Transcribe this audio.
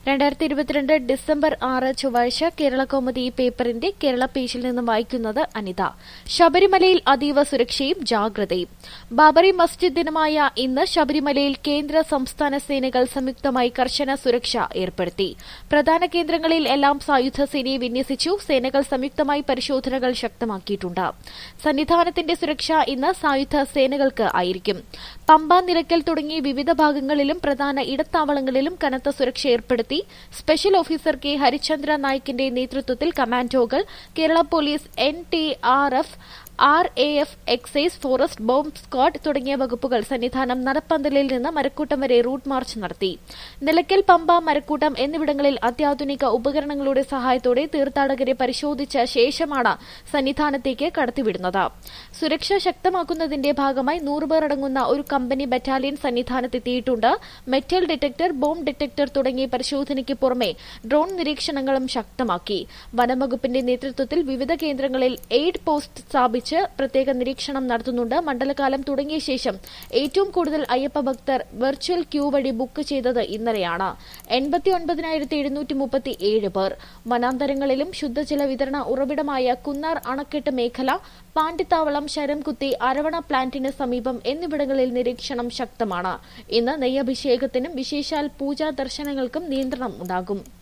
രണ്ടായിരത്തി ഇരുപത്തിരണ്ട് ഡിസംബർ ആറ് ചൊവ്വാഴ്ച കേരള കൗമുദി പേപ്പറിന്റെ കേരള പേജിൽ നിന്നും വായിക്കുന്നത് അനിത ശബരിമലയിൽ അതീവ സുരക്ഷയും ജാഗ്രതയും ബാബറി മസ്ജിദ് ദിനമായ ഇന്ന് ശബരിമലയിൽ കേന്ദ്ര സംസ്ഥാന സേനകൾ സംയുക്തമായി കർശന സുരക്ഷ ഏർപ്പെടുത്തി പ്രധാന കേന്ദ്രങ്ങളിൽ എല്ലാം സായുധ സേനയെ വിന്യസിച്ചു സേനകൾ സംയുക്തമായി പരിശോധനകൾ ശക്തമാക്കിയിട്ടുണ്ട് സന്നിധാനത്തിന്റെ സുരക്ഷ ഇന്ന് സായുധ സേനകൾക്ക് ആയിരിക്കും പമ്പ നിലയ്ക്കൽ തുടങ്ങി വിവിധ ഭാഗങ്ങളിലും പ്രധാന ഇടത്താവളങ്ങളിലും കനത്ത സുരക്ഷ ഏർപ്പെടുത്തി സ്പെഷ്യൽ ഓഫീസർ കെ ഹരിചന്ദ്ര നായിക്കിന്റെ നേതൃത്വത്തിൽ കമാൻഡോകൾ Kerala police N T R F R A F excise forest bomb squad തുടങ്ങിയ വകുപ്പുകൾ സന്നിധാനം നടപ്പന്തലിൽ നിന്ന് മരക്കൂട്ടം വരെ റൂട്ട് മാർച്ച് നടത്തി നിലയ്ക്കൽ പമ്പ മരക്കൂട്ടം എന്നിവിടങ്ങളിൽ അത്യാധുനിക ഉപകരണങ്ങളുടെ സഹായത്തോടെ തീർത്ഥാടകരെ പരിശോധിച്ച ശേഷമാണ് സന്നിധാനത്തേക്ക് കടത്തിവിടുന്നത് സുരക്ഷ ശക്തമാക്കുന്നതിന്റെ ഭാഗമായി നൂറുപേർ അടങ്ങുന്ന ഒരു കമ്പനി ബറ്റാലിയൻ സന്നിധാനത്തെത്തിയിട്ടുണ്ട് മെറ്റൽ ഡിറ്റക്ടർ ബോംബ് ഡിറ്റക്ടർ തുടങ്ങിയ പരിശോധനയ്ക്ക് പുറമെ ഡ്രോൺ നിരീക്ഷണങ്ങളും ശക്തമാക്കി വനംവകുപ്പിന്റെ നേതൃത്വത്തിൽ വിവിധ കേന്ദ്രങ്ങളിൽ എയ്ഡ് പോസ്റ്റ് സ്ഥാപിച്ച് പ്രത്യേക നിരീക്ഷണം നടത്തുന്നുണ്ട് മണ്ഡലകാലം തുടങ്ങിയ ശേഷം ഏറ്റവും കൂടുതൽ അയ്യപ്പ ഭക്തർ വെർച്വൽ ക്യൂ വഴി ബുക്ക് ചെയ്തത് ഇന്നലെയാണ് എൺപത്തിയൊൻപതിനായിരത്തി എഴുന്നൂറ്റി മുപ്പത്തി ഏഴ് പേർ വനാന്തരങ്ങളിലും ശുദ്ധജല വിതരണ ഉറവിടമായ കുന്നാർ അണക്കെട്ട് മേഖല പാണ്ടിത്താവളം ശരംകുത്തി അരവണ പ്ലാന്റിന് സമീപം എന്നിവിടങ്ങളിൽ നിരീക്ഷണം ശക്തമാണ് ഇന്ന് നെയ്യഭിഷേകത്തിനും വിശേഷാൽ പൂജാ ദർശനങ്ങൾക്കും നിയന്ത്രണം ഉണ്ടാകും